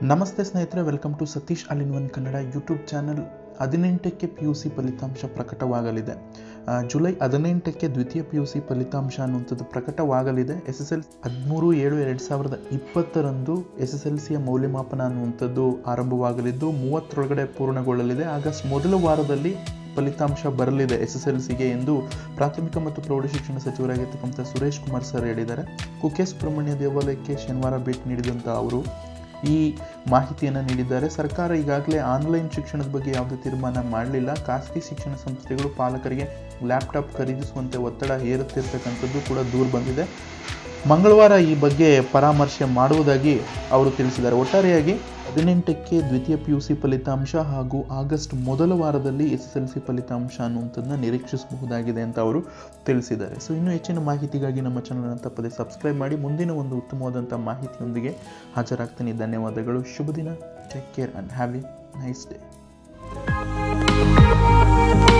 ನಮಸ್ತೆ ಸ್ನೇಹಿತರೆ welcome to Satish all in one Kannada YouTube channel ಹದಿನೆಂಟಕ್ಕೆ ಪಿ ಯು ಸಿ ಫಲಿತಾಂಶ ಪ್ರಕಟವಾಗಲಿದೆ ಆ, ಜುಲೈ ಹದಿನೆಂಟಕ್ಕೆ ದ್ವಿತೀಯ ಪಿ ಯು ಸಿ ಫಲಿತಾಂಶ ಅನ್ನುವಂಥದ್ದು ಪ್ರಕಟವಾಗಲಿದೆ ಎಸ್ ಎಸ್ ಎಲ್ ಹದಿಮೂರು ಏಳು ಎರಡು ಸಾವಿರದ ಇಪ್ಪತ್ತರಂದು ಎಸ್ ಎಸ್ ಎಲ್ ಸಿಯ ಮೌಲ್ಯಮಾಪನ ಅನ್ನುವಂಥದ್ದು ಆರಂಭವಾಗಲಿದ್ದು ಮೂವತ್ತರೊಳಗಡೆ ಪೂರ್ಣಗೊಳ್ಳಲಿದೆ ಆಗಸ್ಟ್ ಮೊದಲ ವಾರದಲ್ಲಿ ಫಲಿತಾಂಶ ಬರಲಿದೆ ಎಸ್ ಎಸ್ ಎಲ್ ಸಿಗೆ ಎಂದು ಪ್ರಾಥಮಿಕ ಮತ್ತು ಪ್ರೌಢಶಿಕ್ಷಣ ಸಚಿವರಾಗಿರ್ತಕ್ಕಂಥ ಸುರೇಶ್ ಕುಮಾರ್ ಸರ್ ಹೇಳಿದ್ದಾರೆ ಕುಕ್ಕೆ ಸುಬ್ರಹ್ಮಣ್ಯ ದೇವಾಲಯಕ್ಕೆ ಶನಿವಾರ ಭೇಟಿ ನೀಡಿದಂಥ ಅವರು ಈ ಮಾಹಿತಿಯನ್ನು ನೀಡಿದ್ದಾರೆ ಸರ್ಕಾರ ಈಗಾಗಲೇ ಆನ್ಲೈನ್ ಶಿಕ್ಷಣದ ಬಗ್ಗೆ ಯಾವುದೇ ತೀರ್ಮಾನ ಮಾಡಲಿಲ್ಲ ಖಾಸಗಿ ಶಿಕ್ಷಣ ಸಂಸ್ಥೆಗಳು ಪಾಲಕರಿಗೆ ಲ್ಯಾಪ್ಟಾಪ್ ಖರೀದಿಸುವಂತೆ ಒತ್ತಡ ಹೇರುತ್ತಿರ್ತಕ್ಕಂಥದ್ದು ಕೂಡ ದೂರ ಬಂದಿದೆ ಮಂಗಳವಾರ ಈ ಬಗ್ಗೆ ಪರಾಮರ್ಶೆ ಮಾಡುವುದಾಗಿ ಅವರು ತಿಳಿಸಿದ್ದಾರೆ ಒಟ್ಟಾರೆಯಾಗಿ ಹದಿನೆಂಟಕ್ಕೆ ದ್ವಿತೀಯ ಪಿ ಯು ಸಿ ಫಲಿತಾಂಶ ಹಾಗೂ ಆಗಸ್ಟ್ ಮೊದಲ ವಾರದಲ್ಲಿ ಎಸ್ ಎಸ್ ಎಲ್ ಸಿ ಫಲಿತಾಂಶ ಅನ್ನುವಂಥದ್ದನ್ನ ನಿರೀಕ್ಷಿಸಬಹುದಾಗಿದೆ ಅಂತ ಅವರು ತಿಳಿಸಿದ್ದಾರೆ ಸೊ ಇನ್ನೂ ಹೆಚ್ಚಿನ ಮಾಹಿತಿಗಾಗಿ ನಮ್ಮ ಚಾನಲ್ನ ತಪ್ಪದೆ ಸಬ್ಸ್ಕ್ರೈಬ್ ಮಾಡಿ ಮುಂದಿನ ಒಂದು ಉತ್ತಮವಾದಂಥ ಮಾಹಿತಿಯೊಂದಿಗೆ ಹಾಜರಾಗ್ತೀನಿ ಧನ್ಯವಾದಗಳು ಶುಭ ದಿನ take care and have a nice day